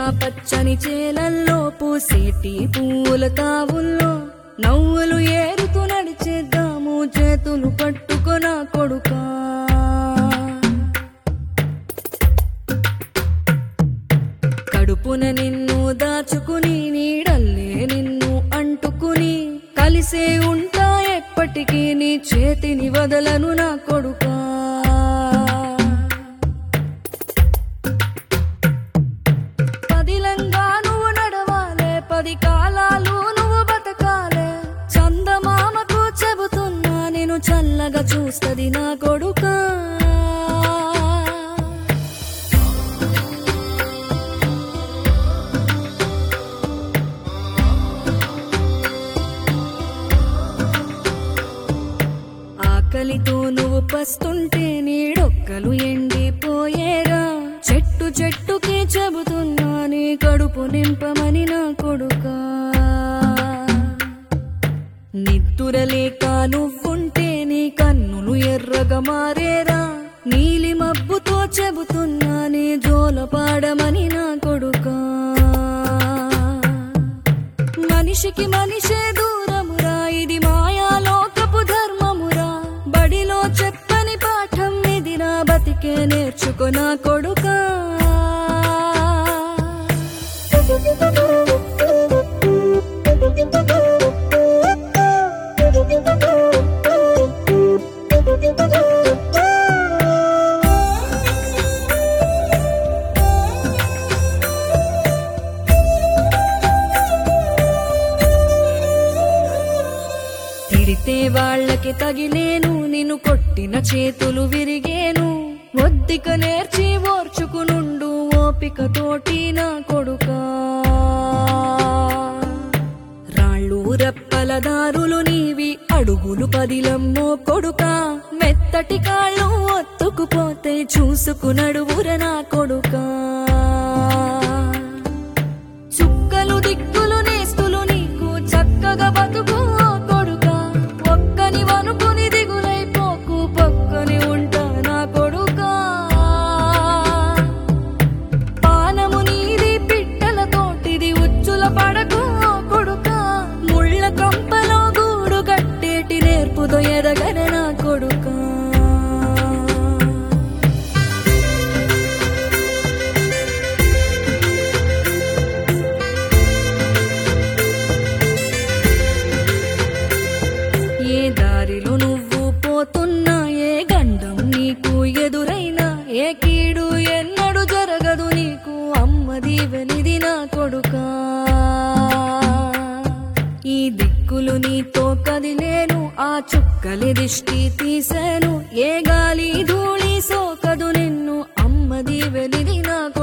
పచ్చని చేలల్లో పూసేటి పూల తావుల్లో నవ్వులు ఏరుతూ నడిచేద్దాము చేతులు పట్టుకొన కొడుకా కడుపున నిన్ను దాచుకుని నీడల్లే నిన్ను అంటుకుని కలిసే ఉంటా ఎప్పటికీ నీ చేతిని వదలను నా కొడుకా పదిలంగా నువ్వు నడవాలే పది కాలాలు నువ్వు బతకాలే చందమామకు చెబుతున్నా నేను చల్లగా చూస్తది నా కొడుకా ఆకలితో నువ్వు పస్తుంటే నీడొక్కలు ఎండిపోయేరా చెట్టు చెట్టుకి చెబుతున్నా నీ కడుపు నింపమని నా కొడుకా నిద్దురలేక నువ్వుంటే నీ కన్నులు ఎర్రగా మారేరా నీలి మబ్బుతో చెబుతున్నా నీ జోల పాడమని నా కొడుకా మనిషికి మనిషే దూరమురా ఇది మాయాలోకపు ధర్మమురా బడిలో చెప్పని పాఠం ఇదిరా బతికే నేర్చుకున్న కొడుకా తిడితే వాళ్ళకి తగిలేను నిన్ను కొట్టిన చేతులు విరిగేను ఒద్దిక నేర్చి ఓర్చుకునుండు ఓపిక తోటి నా కొడుకా రాళ్ళు రప్పల దారులు నీవి అడుగులు పదిలమ్మో కొడుకా మెత్తటి కాళ్ళు ఒత్తుకుపోతే చూసుకునడువుర నా కొడుకా చుక్కలు దిక్కులు నేస్తులు నీకు చక్కగా బతుకు ఓ కొడుకా ఒక్కని వనుకుని దిగులైపోకు పక్కని ఉంటా నా కొడుకా పానము నీది పిట్టల తోటిది ఉచ్చుల పడకు ఓ కొడుకా ముళ్ళ కంపలో గూడు కట్టేటి నేర్పుతో ఎదగన నా కొడుకా ఏ దారిలో నువ్వు పోతున్నా ఏ గండం నీకు ఎదురైనా ఏ కీడు ఎన్నడు జరగదు నీకు అమ్మ దీవెనిది నా కొడుకా ఈ దిక్కులు నీతో కదిలేను ఆ చుక్కలి దిష్టి తీసాను ఏ గాలి ధూళి సోకదు నిన్ను అమ్మ దీవెనిది నా